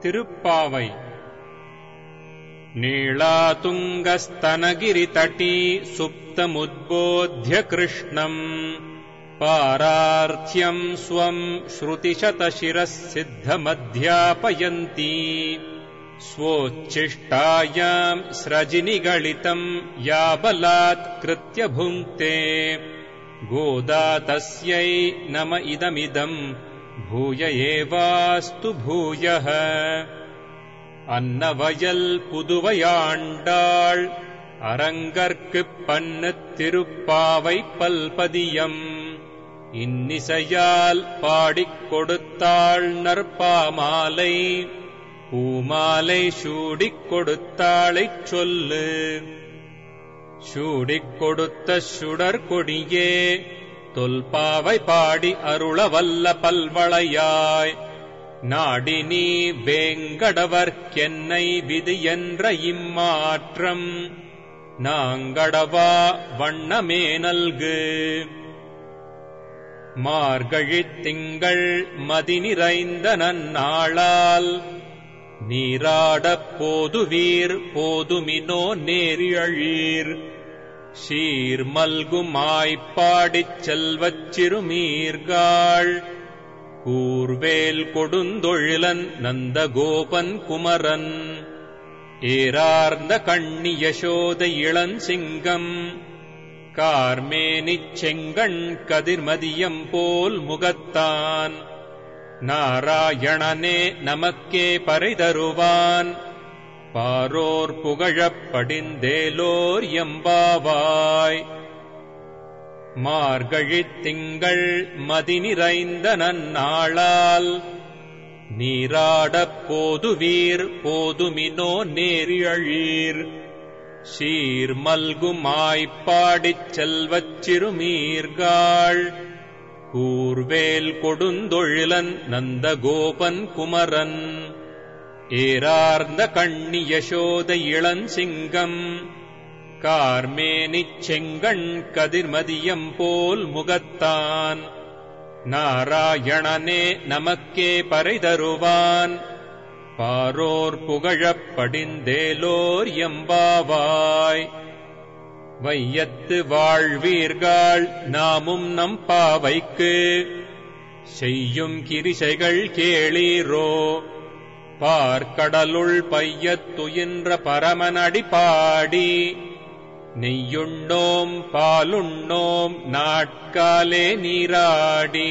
திருப்பாவை नीलातुङ्गस्तनगिरितटी सुप्तमुद्बोध्य कृष्णम् पारार्थ्यम् स्वम् श्रुतिशतशिरः सिद्धमध्यापयन्ती स्वोच्छिष्टायाम् स्रजिनिगलितम् या बलात्कृत्य भुङ्क्ते गोदा तस्यै नम इदमिदम् भूय एवास्तु भूयः அன்னவயல் புதுவையாண்டாள் அரங்கற்குப் பண்ணுத் திருப்பாவை பல்பதியம் இன்னிசையால் பாடிக் கொடுத்தாள் நற்பாமாலை பூமாலை சூடிக் கொடுத்தாளைச் சொல்லு சூடிக் கொடுத்த சுடர் கொடியே தொல்பாவை பாடி அருளவல்ல பல்வளையாய் நாடினி வேங்கடவர்க்கென்னை விது என்ற இம்மாற்றம் நாங்கடவா வண்ணமே நல்கு மார்கழித் திங்கள் மதி நிறைந்த நன்னாளால் நீராடப் போதுவீர் போதுமினோ நேரியழீர் சீர் மல்குமாய்ப்பாடிச் செல்வச் சிறுமீர்காள் கூர்வேல் கொடுந்தொழிலன் நந்தகோபன் குமரன் ஏரார்ந்த கண்ணி யசோத இளஞ்சிங்கம் கார்மேனிச் செங்கண் கதிர்மதியம் போல் முகத்தான் நாராயணனே நமக்கே பறைதருவான் பாரோர் புகழப் படிந்தேலோர் எம்பாவாய் மார்கழித் திங்கள் மதி நிறைந்த நன்னாளால் நீராடப் போதுவீர் போதுமினோ நேரியழீர் சீர் மல்குமாய்ப்பாடிச் செல்வச் சிறுமீர்காள் கூர்வேல் கொடுந்தொழிலன் நந்தகோபன் குமரன் ஏரார்ந்த கண்ணி யசோத இளஞ்சிங்கம் கார்மேனிச் செங்கண் கதிர்மதியம் போல் முகத்தான் நாராயணனே நமக்கே பறைதருவான் பாரோர் புகழப் படிந்தேலோர் எம்பாவாய் வையத்து வாழ்வீர்கள் நாமும் நம் பாவைக்கு செய்யும் கிரிசைகள் கேளீரோ பார்க்கடலுள் பையத்துயின்ற பரமனடி பாடி நெய்யுண்ணோம் பாலுண்ணோம் நாட்காலே நீராடி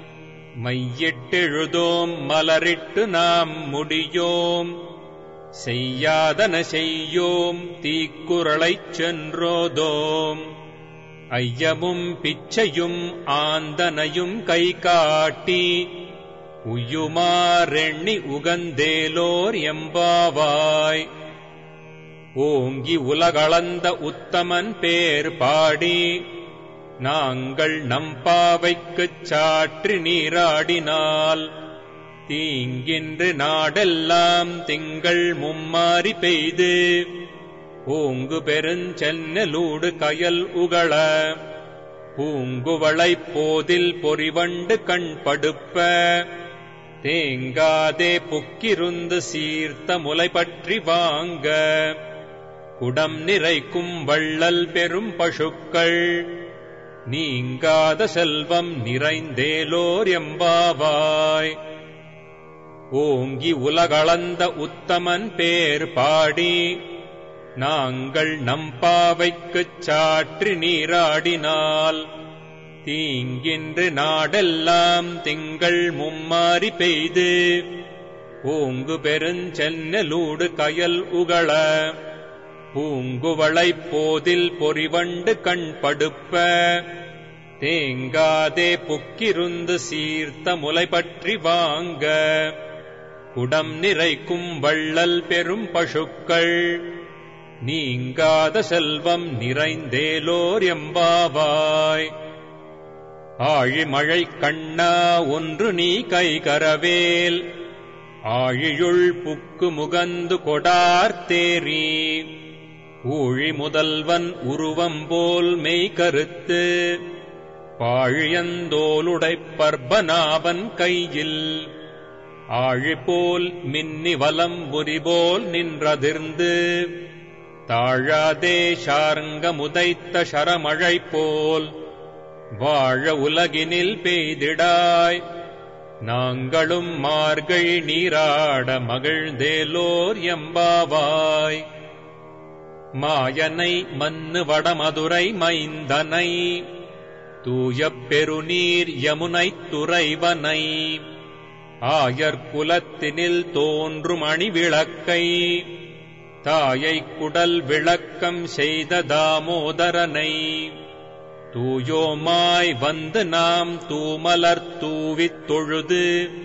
மையிட்டெழுதோம் மலரிட்டு நாம் முடியோம் செய்யாதன செய்யோம் தீக்குறளைச் சென்றோதோம் ஐயமும் பிச்சையும் ஆந்தனையும் கை காட்டி உயுமாரெண்ணி உகந்தேலோர் எம்பாவாய் ஓங்கி உலகளந்த உத்தமன் பேர் பாடி நாங்கள் நம்பாவைக்குச் சாற்றி நீராடினால் தீங்கின்று நாடெல்லாம் திங்கள் மும்மாறி பெய்து ஓங்கு பெருஞ்சென்னலூடு கயல் உகள பூங்குவளைப் போதில் பொறிவண்டு கண் படுப்ப தேங்காதே புக்கிருந்து சீர்த்த முலை பற்றி வாங்க குடம் நிறைக்கும் வள்ளல் பெரும் பசுக்கள் நீங்காத செல்வம் நிறைந்தேலோர் எம்பாவாய் ஓங்கி உலகளந்த உத்தமன் பேர் பாடி நாங்கள் நம்பாவைக்குச் சாற்றி நீராடினால் தீங்கின்று நாடெல்லாம் திங்கள் மும்மாறி பெய்து ஓங்கு பெருஞ்சென்னலூடு கயல் உகள பூங்குவளைப் போதில் பொறிவண்டு கண் படுப்ப தேங்காதே புக்கிருந்து சீர்த்த முலை பற்றி வாங்க குடம் நிறைக்கும் வள்ளல் பெரும் பசுக்கள் நீங்காத செல்வம் நிறைந்தேலோர் எம்பாவாய் ஆழிமழை கண்ணா ஒன்று நீ கை கரவேல் ஆழியுள் புக்கு முகந்து கொடார்த்தேரி ஊழி முதல்வன் உருவம் போல் மெய் கருத்து பாழியந்தோலுடைப் பர்பநாபன் கையில் ஆழிபோல் மின்னி வலம் புரிபோல் நின்றதிர்ந்து தாழாதே ஷார்ங்க முதைத்த ஷரமழை போல் வாழ உலகினில் பெய்திடாய் நாங்களும் மார்கழி நீராட மகிழ்ந்தேலோர் எம்பாவாய் மாயனை மன்னு வடமதுரை மைந்தனை தூயப் பெருநீர் யமுனைத் துறைவனை ஆயர்குலத்தினில் தோன்றும் அணிவிளக்கை தாயைக் குடல் விளக்கம் செய்த தாமோதரனை தூயோமாய் வந்து நாம் தூமலர் தூவித் தொழுது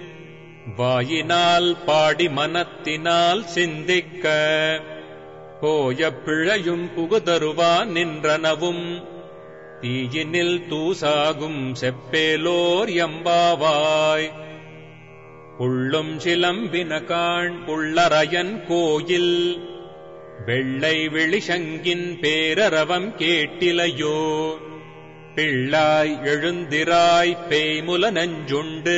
வாயினால் பாடி மனத்தினால் சிந்திக்க போய பிழையும் புகுதருவான் நின்றனவும் தீயினில் தூசாகும் செப்பேலோர் எம்பாவாய் புள்ளும் சிலம்பின காண் புள்ளரையன் கோயில் வெள்ளை விழிசங்கின் பேரரவம் கேட்டிலையோ பிள்ளாய் எழுந்திராய் பேய்முல நெஞ்சுண்டு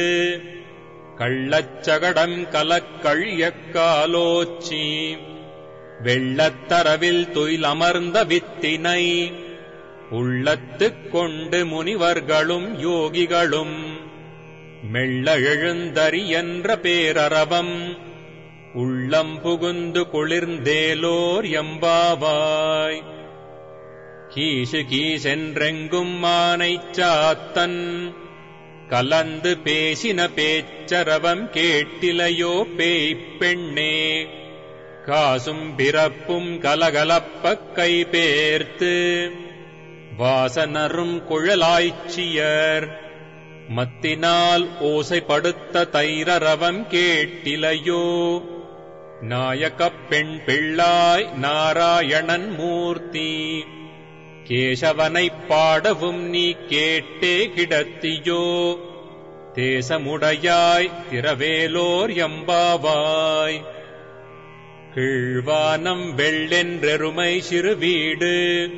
கள்ளச்சகடம் கலக்கழியக் காலோச்சி வெள்ளத்தரவில் துயிலமர்ந்த வித்தினை உள்ளத்துக் கொண்டு முனிவர்களும் யோகிகளும் மெல்ல எழுந்தறி என்ற பேரரவம் உள்ளம் புகுந்து குளிர்ந்தேலோர் எம்பாவாய் கீசு கீசென்றெங்கும் மானைச் சாத்தன் கலந்து பேசின பேச்சரவம் கேட்டிலையோ பேய்ப் பெண்ணே காசும் பிறப்பும் கலகலப்பக் கை பேர்த்து வாசனரும் குழலாய்ச்சியர் மத்தினால் ஓசைப்படுத்த தைரரவம் கேட்டிலையோ நாயகப் பெண் பிள்ளாய் நாராயணன் மூர்த்தி கேசவனைப் பாடவும் நீ கேட்டே கிடத்தியோ தேசமுடையாய் திரவேலோர் எம்பாவாய் கீழ்வானம் வெள்ளென்றெருமை சிறு வீடு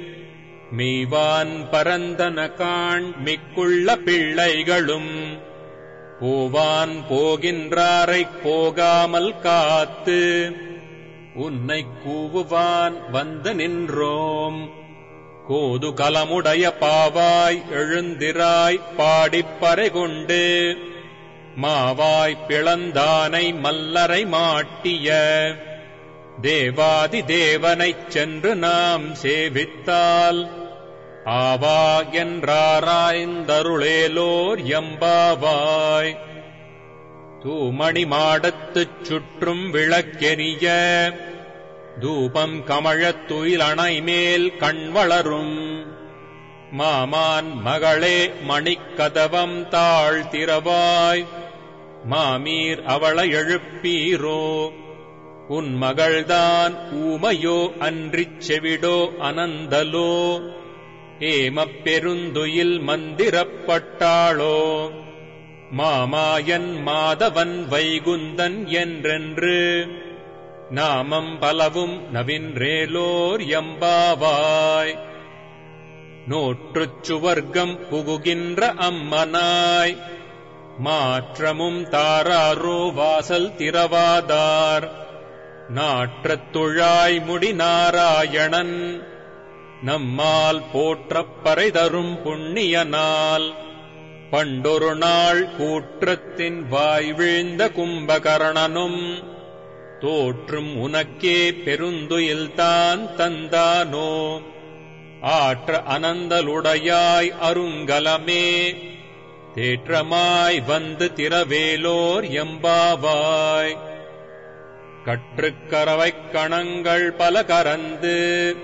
மெய்வான் பரந்தன காண் மிக்குள்ள பிள்ளைகளும் போவான் போகின்றாரைப் போகாமல் காத்து உன்னைக் கூவுவான் வந்து நின்றோம் கோது கலமுடைய பாவாய் எழுந்திராய் பாடிப்பறை கொண்டு மாவாய் பிளந்தானை மல்லரை மாட்டிய தேவாதி தேவனைச் சென்று நாம் சேவித்தால் ஆவா என்றாராய்ந்தருளேலோர் எம்பாவாய் தூமணி மாடத்துச் சுற்றும் விளக்கெரிய தூபம் கமழத் துயிலணை மேல் கண் வளரும் மாமான் மகளே மணிக்கதவம் தாழ்த்திரவாய் மாமீர் அவளை எழுப்பீரோ உன் மகள்தான் ஊமையோ அன்றிச் செவிடோ அனந்தலோ ஏமப் பெருந்துயில் மந்திரப்பட்டாளோ மாமாயன் மாதவன் வைகுந்தன் என்றென்று நாமம் பலவும் நவின்றேலோர் எம்பாவாய் நோற்றுச் சுவர்க்கம் புகுகின்ற அம்மனாய் மாற்றமும் தாராரோ வாசல் திரவாதார் நாற்றத் துழாய் முடி நாராயணன் நம்மால் போற்றப் பறை தரும் புண்ணிய நாள் பண்டொரு நாள் கூற்றத்தின் வாய் வீழ்ந்த கும்பகர்ணனும் தோற்றும் உனக்கே பெருந்துயில்தான் தந்தானோ ஆற்ற அனந்தலுடையாய் அருங்கலமே தேற்றமாய் வந்து திரவேலோர் எம்பாவாய் கற்றுக்கரவைக் கணங்கள் பல கரந்து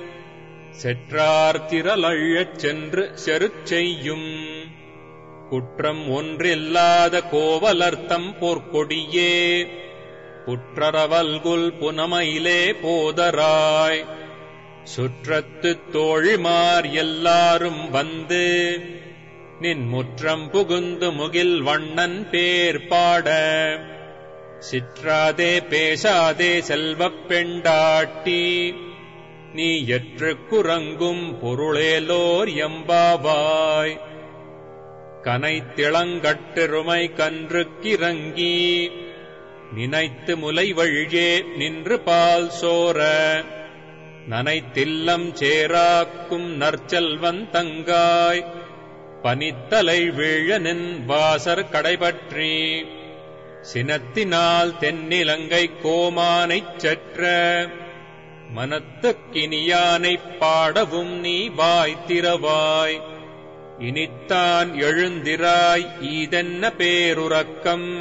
செற்றார் திரளழச் சென்று செருச் செய்யும் குற்றம் ஒன்றில்லாத கோவலர்த்தம் போர்க்கொடியே புற்றரவல்குல் புனமையிலே போதராய் சுற்றத்துத் தோழிமார் எல்லாரும் வந்து நின் முற்றம் புகுந்து முகில் வண்ணன் பேர் பாட சிற்றாதே பேசாதே செல்வப் பெண்டாட்டி நீ எற்று குரங்கும் பொருளேலோர் எம்பாவாய் கனைத்திளங்கட்டெருமை கன்றுக்கிறங்கி நினைத்து முலை வழியே நின்று பால் சோர நனைத்தில்லம் சேராக்கும் நற்செல்வன் தங்காய் பனித்தலை வீழனின் வாசர் கடைபற்றி சினத்தினால் தென்னிலங்கை கோமானைச் செற்ற மனத்துக்கினியானைப் பாடவும் நீ வாய்த்திரவாய் இனித்தான் எழுந்திராய் ஈதென்ன பேருறக்கம்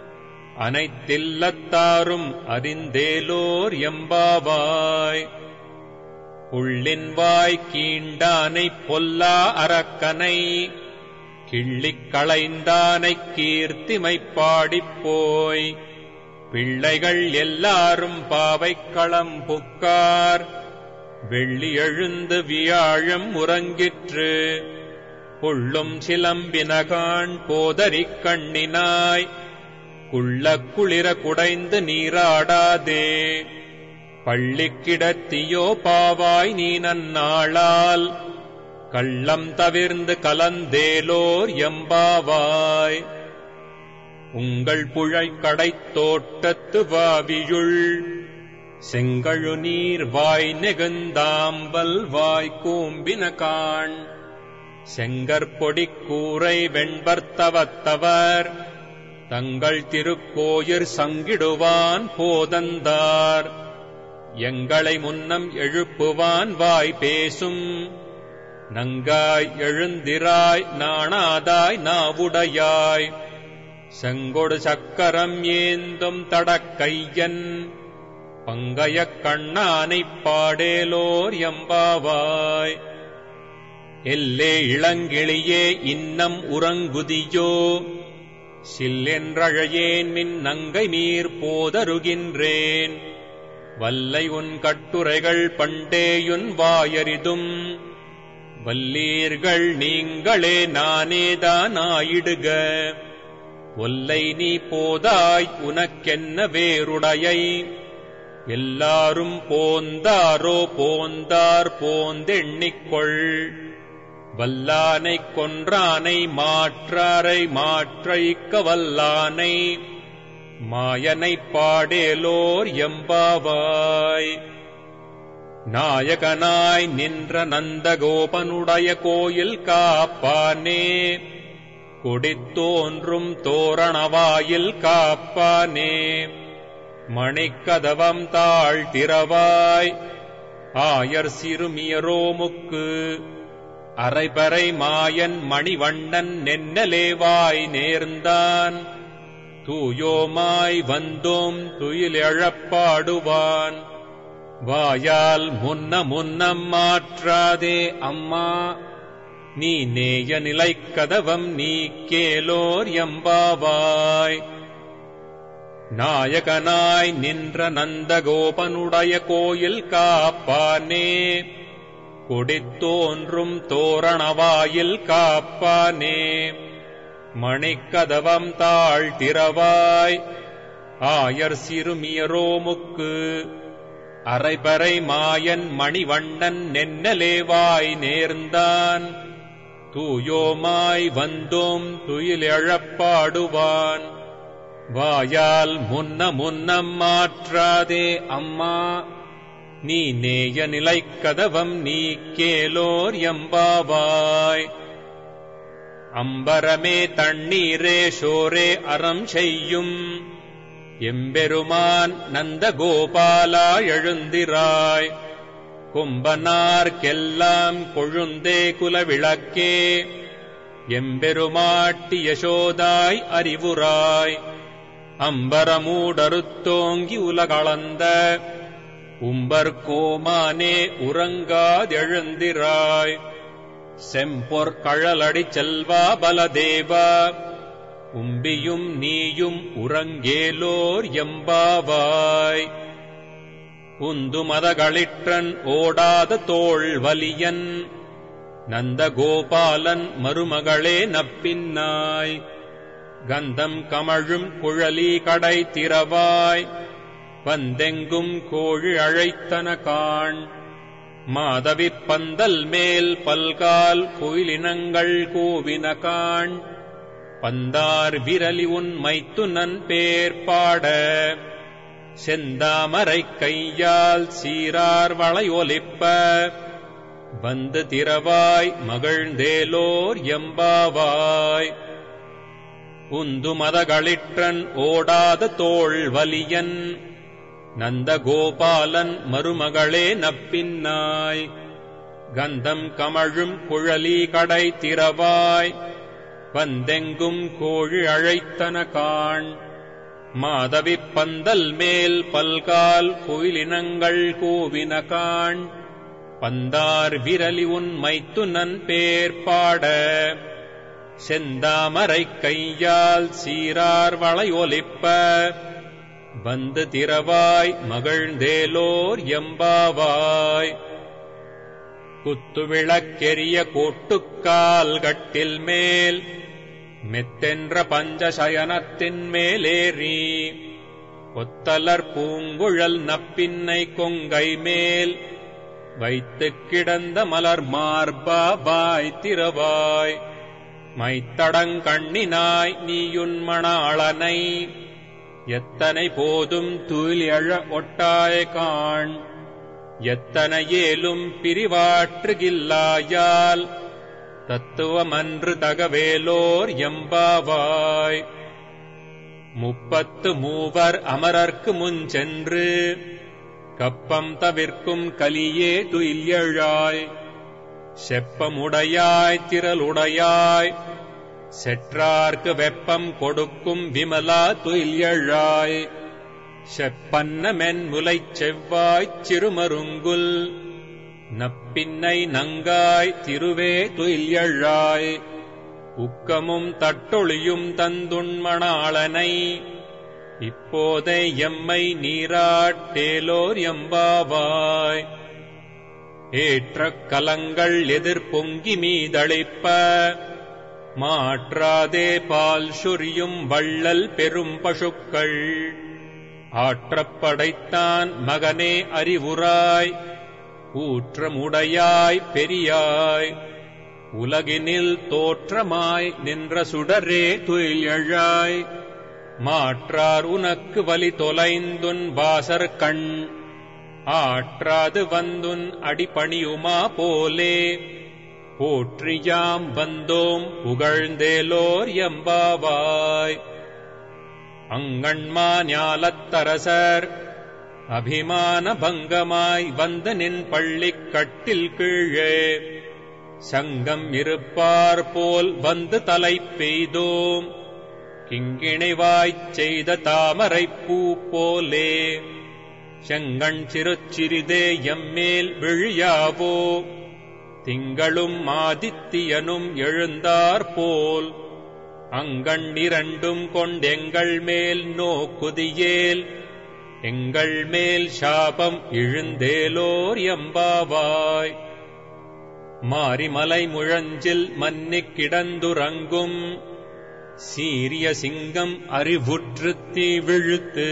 அனைத்தில்லத்தாரும் அறிந்தேலோர் எம்பாவாய் புள்ளின் வாய் கீண்டானைப் பொல்லா அரக்கனை கிள்ளிக் களைந்தானைக் கீர்த்திமைப் பாடிப் போய் பிள்ளைகள் எல்லாரும் பாவைக்களம் புக்கார் வெள்ளி எழுந்து வியாழம் உறங்கிற்று புள்ளும் சிலம்பினகான் போதரிக் கண்ணினாய் குள்ள குளிர குடைந்து நீராடாதே பள்ளிக் கிடத்தியோ பாவாய் நீ நன்னாளால் கள்ளம் தவிர்ந்து கலந்தேலோர் எம்பாவாய் உங்கள் புழைக்கடைத் தோட்டத்து வாவியுள் செங்கழு நீர் வாய் நெகுந்தாம்பல் வாய் கூம்பின காண் செங்கற்பொடிக் கூரை வெண்பர்த்தவத்தவர் தங்கள் திருக்கோயிற் சங்கிடுவான் போதந்தார் எங்களை முன்னம் எழுப்புவான் வாய் பேசும் நங்காய் எழுந்திராய் நாணாதாய் நாவுடையாய் செங்கொடு சக்கரம் ஏந்தும் தடக்கையன் பங்கயக் கண்ணானைப் பாடேலோர் எம்பாவாய் எல்லே இளங்கிளியே இன்னம் உறங்குதியோ சில்லென்றழையேன் மின் நங்கை நீர் போதருகின்றேன் வல்லை உன் கட்டுரைகள் பண்டேயுன் வாயரிதும் வல்லீர்கள் நீங்களே நானேதான் ஆயிடுக ஒல்லை நீ போதாய் உனக்கென்ன வேறுடையை எல்லாரும் போந்தாரோ போந்தார் போந்தெண்ணிக்கொள் வல்லானைக் கொன்றானை மாற்றாரை மாற்றைக்க வல்லானை மாயனைப் பாடேலோர் எம்பாவாய் நாயகனாய் நின்ற நந்தகோபனுடைய கோயில் காப்பானே கொடித்தோன்றும் தோரணவாயில் காப்பானே மணிக்கதவம் தாழ்த்திரவாய் ஆயர் சிறுமியரோமுக்கு அரைபறை மாயன் மணிவண்ணன் நென்னலேவாய் நேர்ந்தான் தூயோமாய் வந்தோம் துயிலெழப்பாடுவான் வாயால் முன்ன முன்னம் மாற்றாதே அம்மா நீ நேய நிலைக் கதவம் நீ கேலோர் எம்பாவாய் நாயகனாய் நின்ற நந்தகோபனுடைய கோயில் காப்பானே கொடித்தோன்றும் தோரணவாயில் காப்பானே மணிக்கதவம் தாழ்த்திரவாய் ஆயர் சிறுமியரோமுக்கு அரைபறை மாயன் மணிவண்ணன் நென்னலேவாய் நேர்ந்தான் தூயோமாய் வந்தோம் துயிலெழப்பாடுவான் வாயால் முன்ன முன்னம் மாற்றாதே அம்மா நீ நேய நிலைக் கதவம் நீ கேலோர் எம்பாவாய் அம்பரமே தண்ணீரே ஷோரே அறம் செய்யும் எம்பெருமான் நந்தகோபாலா எழுந்திராய் கும்பனார்க்கெல்லாம் கொழுந்தே குலவிளக்கே எம்பெருமாட்டி யசோதாய் அறிவுராய் அம்பரமூடறுத்தோங்கி உலகளந்த உம்பர்கோமானே உறங்காதெழுந்திராய் செம்பொற் கழலடி செல்வா பலதேவா உம்பியும் நீயும் உறங்கேலோர் எம்பாவாய் உந்து மதகளிற்றன் ஓடாத தோள் வலியன் நந்தகோபாலன் மருமகளே நப்பின்னாய் கந்தம் கமழும் குழலி கடை திறவாய் வந்தெங்கும் கோழி அழைத்தன காண் மாதவிப் பந்தல் மேல் பல்கால் கோயிலினங்கள் கூவின காண் பந்தார் விரலி உன் மைத்துனன் பேர் பாட செந்தாமரை கையால் சீரார் வளையொலிப்ப வந்து திரவாய் மகிழ்ந்தேலோர் எம்பாவாய் உந்து மதகளிற்றன் ஓடாத தோள் வலியன் நந்தகோபாலன் மருமகளே நப்பின்னாய் கந்தம் கமழும் குழலி கடை திரவாய் வந்தெங்கும் கோழி அழைத்தன காண் மாதவி பந்தல் மேல் பல்கால் கோயிலினங்கள் கூவின காண் பந்தார் விரலி உன் மைத்துனன் பேர் பாட செந்தாமரை கையால் சீரார் வளையொலிப்ப வந்து திரவாய் மகிழ்ந்தேலோர் எம்பாவாய் குத்துவிளக்கெரிய கோட்டுக்கால் கட்டில் மேல் மெத்தென்ற பஞ்சசயனத்தின் மேலேறி ஒத்தலர் பூங்குழல் நப்பின்னை கொங்கை மேல் வைத்துக் கிடந்த மலர் மார்பாவாய் திரவாய் மைத்தடங்கண்ணினாய் நீயுன்மணாளனை எத்தனை போதும் துயிலெழ ஒட்டாய் காண் எத்தனையேலும் பிரிவாற்றுகில்லாயால் தத்துவமன்று தகவேலோர் எம்பாவாய் முப்பத்து மூவர் அமரர்க்கு முன்சென்று கப்பம் தவிர்க்கும் கலியே துயில்யழாய் செப்பமுடையாய் திரளுடையாய் செற்றார்க்கு வெப்பம் கொடுக்கும் விமலா துயில்யழாய் செப்பன்ன மென்முலைச் செவ்வாய்ச் சிறுமருங்குல் நப்பின்னை நங்காய் திருவே துயில்யழாய் உக்கமும் தட்டொளியும் தந்துண்மணாளனை இப்போதே எம்மை நீராட்டேலோர் எம்பாவாய் ஏற்ற கலங்கள் எதிர் பொங்கி மீதளிப்ப மாற்றாதே பால் சுரியும் வள்ளல் பெரும் பசுக்கள் ஆற்றப்படைத்தான் மகனே அறிவுராய் ஊற்றமுடையாய் பெரியாய் உலகினில் தோற்றமாய் நின்ற சுடரே துயிலழாய் மாற்றார் உனக்கு வலி தொலைந்துன் வாசர் கண் ஆற்றாது வந்துன் அடிபணியுமா போலே போற்றியாம் வந்தோம் புகழ்ந்தேலோர் எம்பாவாய் அங்கண்மா ஞாலத்தரசர் அபிமான பங்கமாய் வந்த நின் பள்ளிக் கட்டில் கீழே சங்கம் இருப்பார் போல் வந்து தலை பெய்தோம் கிங்கிணைவாய்ச் செய்த தாமரைப் பூ போலே செங்கண் சிறுச்சிறிதே எம்மேல் விழியாவோ திங்களும் ஆதித்தியனும் எழுந்தார் போல் அங்கண் இரண்டும் கொண்டெங்கள் மேல் நோக்குதியேல் எங்கள் மேல் சாபம் இழுந்தேலோர் எம்பாவாய் மாரிமலை முழஞ்சில் மன்னிக் கிடந்துறங்கும் சீரிய சிங்கம் அறிவுற்றுத் தீ விழுத்து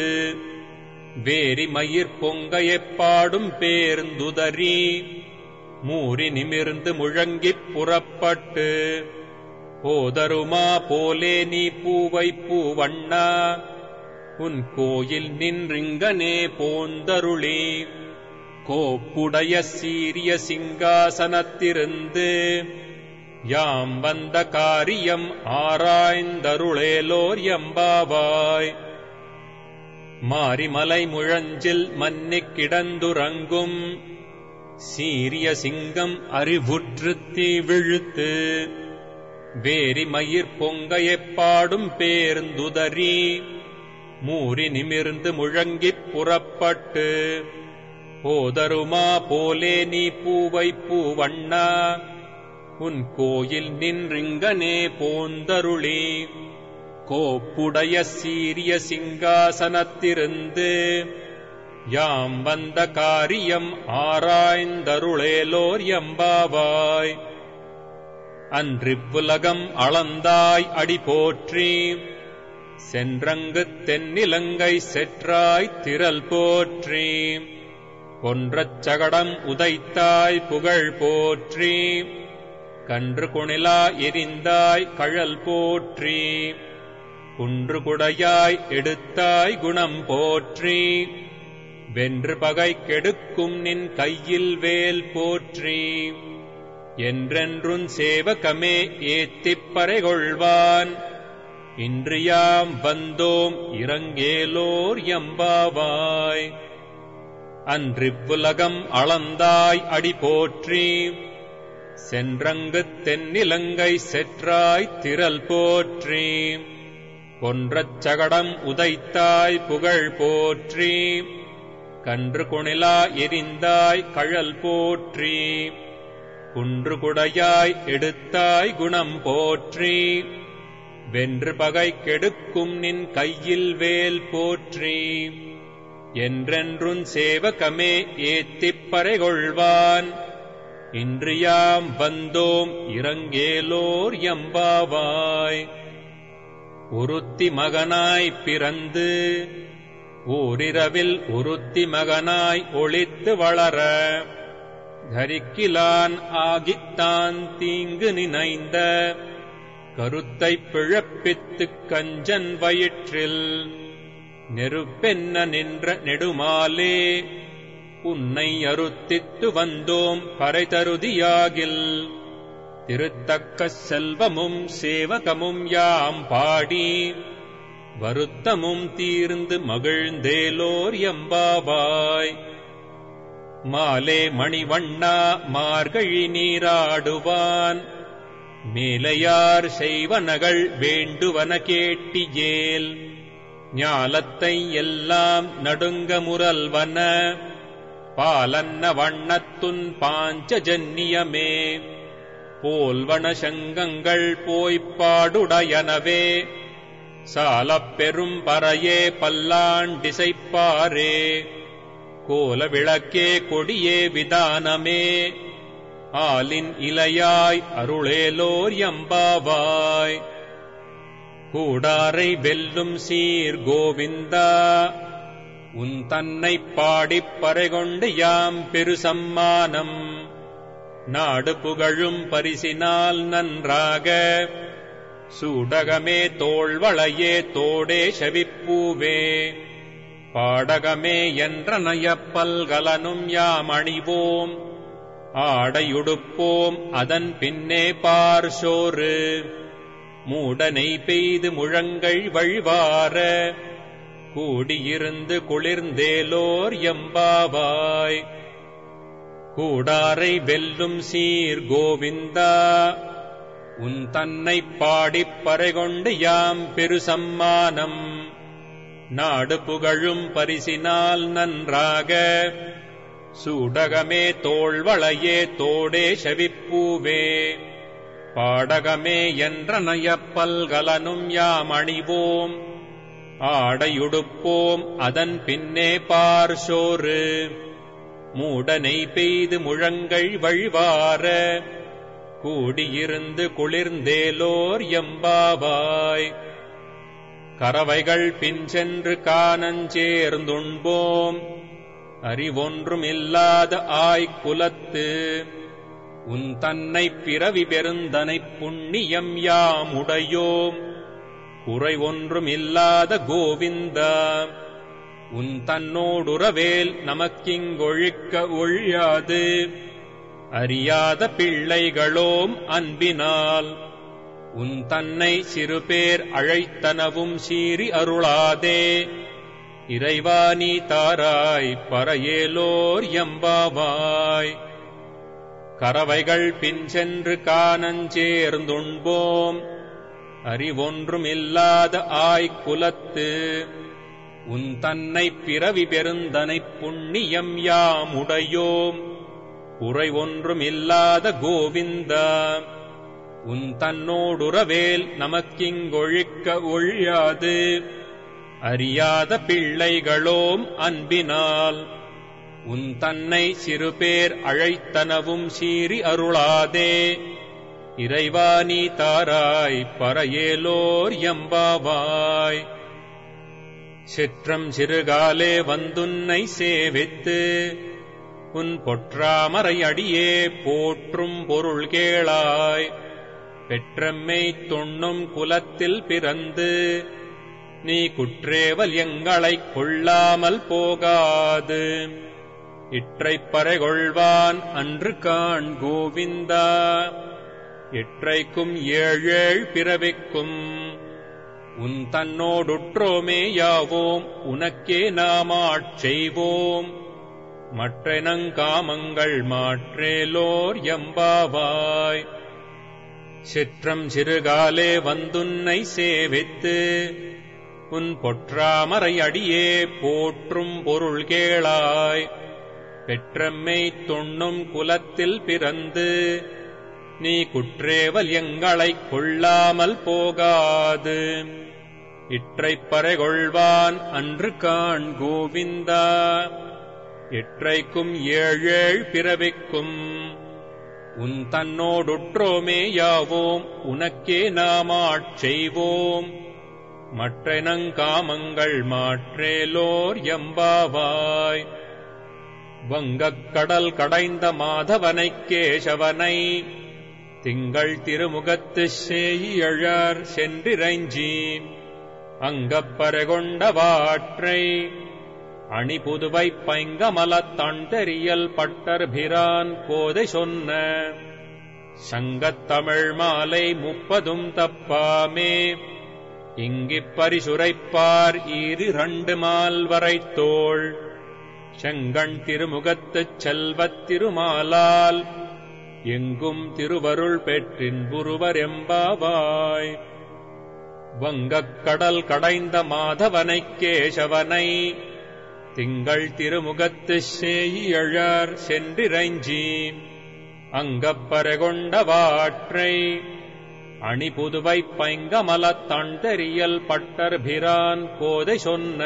வேரி மயிர் பொங்கையப் பாடும் பேர்ந்துதறி மூறி நிமிர்ந்து முழங்கிப் புறப்பட்டு போதருமா போலே நீ பூவை பூவண்ணா உன் கோயில் நின்றிங்கனே போந்தருளி கோப்புடைய சீரிய சிங்காசனத்திருந்து யாம் வந்த காரியம் ஆராய்ந்தருளேலோர் எம்பாவாய் மாரிமலை முழஞ்சில் மன்னிக் கிடந்துறங்கும் சீரிய சிங்கம் அறிவுற்றுத் தீ விழுத்து வேரி மயிர் பொங்கையப் பாடும் பேர்ந்துதறி மூறி நிமிர்ந்து முழங்கிப் புறப்பட்டு போதருமா போலே நீ பூவை பூவண்ணா உன் கோயில் நின்றிங்கனே போந்தருளி கோப்புடைய சீரிய சிங்காசனத்திருந்து யாம் வந்த காரியம் ஆராய்ந்தருளேலோர் எம்பாவாய் அன்றிப்புலகம் அளந்தாய் அடி போற்றி சென்றங்குத் தென்னிலங்கை செற்றாய் திரள் போற்றி பொன்றச் சகடம் உதைத்தாய் புகழ் போற்றி கன்று குணிலா எரிந்தாய் கழல் போற்றி குன்று குடையாய் எடுத்தாய் குணம் போற்றி வென்று பகை கெடுக்கும் நின் கையில் வேல் போற்றி என்றென்றும் சேவகமே ஏத்திப் பறைகொள்வான் இன்று யாம் வந்தோம் இறங்கேலோர் எம்பாவாய் அன்றிப்புலகம் அளந்தாய் அடி போற்றி சென்றங்குத் தென்னிலங்கை செற்றாய் திரள் போற்றி கொன்றச் சகடம் உதைத்தாய் புகழ் போற்றி கன்று குணிலா எரிந்தாய் கழல் போற்றி குன்று குடையாய் எடுத்தாய் குணம் போற்றி வென்று பகை கெடுக்கும் நின் கையில் வேல் போற்றி என்றென்றும் சேவகமே ஏத்திப் பறைகொள்வான் இன்று யாம் வந்தோம் இறங்கேலோர் எம்பாவாய் ஒருத்தி மகனாய் பிறந்து ஓரிரவில் ஒருத்தி மகனாய் ஒளித்து வளர தரிக்கிலான் ஆகித்தான் தீங்கு நினைந்த கருத்தைப் பிழப்பித்துக் கஞ்சன் வயிற்றில் நெருப்பென்ன நின்ற நெடுமாலே உன்னை அருத்தித்து வந்தோம் பறைதருதியாகில் திருத்தக்க செல்வமும் சேவகமும் யாம் பாடி வருத்தமும் தீர்ந்து மகிழ்ந்தேலோர் எம்பாவாய் மாலே மணிவண்ணா மார்கழி நீராடுவான் மேலையார் செய்வனகள் வேண்டுவன கேட்டியேல் ஞாலத்தை எல்லாம் நடுங்க முரல்வன பாலன்ன வண்ணத்துன் பாஞ்சஜன்னியமே போல்வன சங்கங்கள் போய்ப்பாடுடையனவே சாலப் பெரும் பறையே பல்லாண்டிசைப்பாரே கோல விளக்கே கொடியே விதானமே ஆலின் இலையாய் அருளேலோர் எம்பாவாய் கூடாரை வெல்லும் சீர் கோவிந்தா உன் தன்னைப் பாடிப் பறைகொண்டு யாம் பெரு சம்மானம் நாடு புகழும் பரிசினால் நன்றாக சூடகமே தோள்வளையே தோடே செவிப்பூவே பாடகமே என்ற நயப்பல்கலனும் யாம் அணிவோம் ஆடையுடுப்போம் அதன் பின்னே பார் சோறு மூடனை பெய்து முழங்கள் வழிவார கூடியிருந்து குளிர்ந்தேலோர் எம்பாவாய் கூடாரை வெல்லும் சீர் கோவிந்தா உன் தன்னைப் பாடிப் பறைகொண்டு யாம் பெரு சம்மானம் நாடு புகழும் பரிசினால் நன்றாக சூடகமே தோள்வளையே தோடே செவிப்பூவே பாடகமே என்ற நயப்பல்கலனும் யாம் அணிவோம் ஆடையுடுப்போம் அதன் பின்னே பார் சோறு மூடனை பெய்து முழங்கள் வழிவார கூடியிருந்து குளிர்ந்தேலோர் எம்பாவாய் கறவைகள் பின் சென்று காணஞ்சேர்ந்துண்போம் அறிவொன்றும் இல்லாத ஆய்க்குலத்து உன் தன்னை பிறவி பெருந்தனைப் புண்ணியம் யாம் உடையோம் குறை ஒன்றும் இல்லாத கோவிந்தா உன் தன்னோடுறவேல் நமக்கிங்கொழிக்க ஒழியாது அறியாத பிள்ளைகளோம் அன்பினால் உன் தன்னை சிறுபேர் அழைத்தனவும் சீறி அருளாதே இறைவா நீ தாராய் பறையேலோர் எம்பாவாய் கறவைகள் பின் சென்று காணஞ்சேர்ந்துண்போம் அறிவொன்றும் இல்லாத ஆய்க்குலத்து உன் தன்னை பிறவி பெருந்தனைப் புண்ணியம் யாம் உடையோம் குறை ஒன்றும் இல்லாத கோவிந்தா உன் தன்னோடுறவேல் நமக்கிங்கொழிக்க ஒழியாது அறியாத பிள்ளைகளோம் அன்பினால் உன் தன்னை சிறுபேர் அழைத்தனவும் சீறி அருளாதே இறைவா நீ தாராய் பறையேலோர் எம்பாவாய் சிற்றம் சிறுகாலே வந்துன்னை சேவித்து உன் பொற்றாமரை அடியே போற்றும் பொருள் கேளாய் பெற்றம்மை தொண்ணும் குலத்தில் பிறந்து நீ குற்றேவல் எங்களைக் கொள்ளாமல் போகாது இற்றைப் பறைகொள்வான் அன்று காண் கோவிந்தா எற்றைக்கும் ஏழேழ் பிறவிக்கும் உன் தன்னோடுற்றோமே யாவோம் உனக்கே நாமாட் செய்வோம் மற்றெனங்காமங்கள் மாற்றேலோர் எம்பாவாய் சிற்றம் சிறுகாலே வந்துன்னை சேவித்து உன் பொற்றாமரை அடியே போற்றும் பொருள் கேளாய் பெற்றம்மை தொண்ணும் குலத்தில் பிறந்து நீ குற்றேவல் எங்களைக் கொள்ளாமல் போகாது இற்றைப் பறைகொள்வான் அன்று காண் கோவிந்தா எற்றைக்கும் ஏழேழ் பிறவிக்கும் உன் தன்னோடுற்றோமே யாவோம் உனக்கே நாமாட் செய்வோம் மற்றெனங்காமங்கள் மாற்றேலோர் எம்பாவாய் வங்கக் கடல் கடைந்த மாதவனைக் கேசவனை திங்கள் திருமுகத்து சேயியழார் சென்றிரைஞ்சி அங்கப்பரகொண்ட வாற்றை அணி புதுவை பைங்கமலத் தண்டெறியல் பட்டர்பிரான் கோதை சொன்ன சங்கத் தமிழ் மாலை முப்பதும் தப்பாமே இங்கிப் பரிசுரைப்பார் ஈரிரண்டு மால்வரைத் தோள் செங்கண் திருமுகத்துச் செல்வத் திருமாலால் எங்கும் திருவருள் பெற்றின் புருவரெம்பாவாய் வங்கக் கடல் கடைந்த மாதவனைக் கேசவனை திங்கள் திருமுகத்து சேயியழார் சென்றிரைஞ்சி அங்கப்பரகொண்ட வாற்றை அணி புதுவை பைங்கமலத் தண்டெறியல் பட்டர்பிரான் கோதை சொன்ன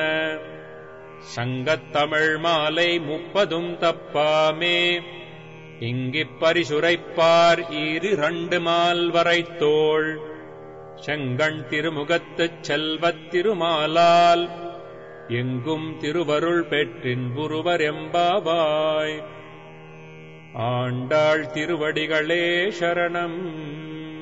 சங்கத் தமிழ் மாலை முப்பதும் தப்பாமே இங்கிப் பரிசுரைப்பார் ஈரிரண்டு மால்வரைத் தோள் செங்கண் திருமுகத்துச் செல்வத் திருமாலால் எங்கும் திருவருள் பெற்றின் புருவரெம்பாவாய் ஆண்டாள் திருவடிகளே சரணம்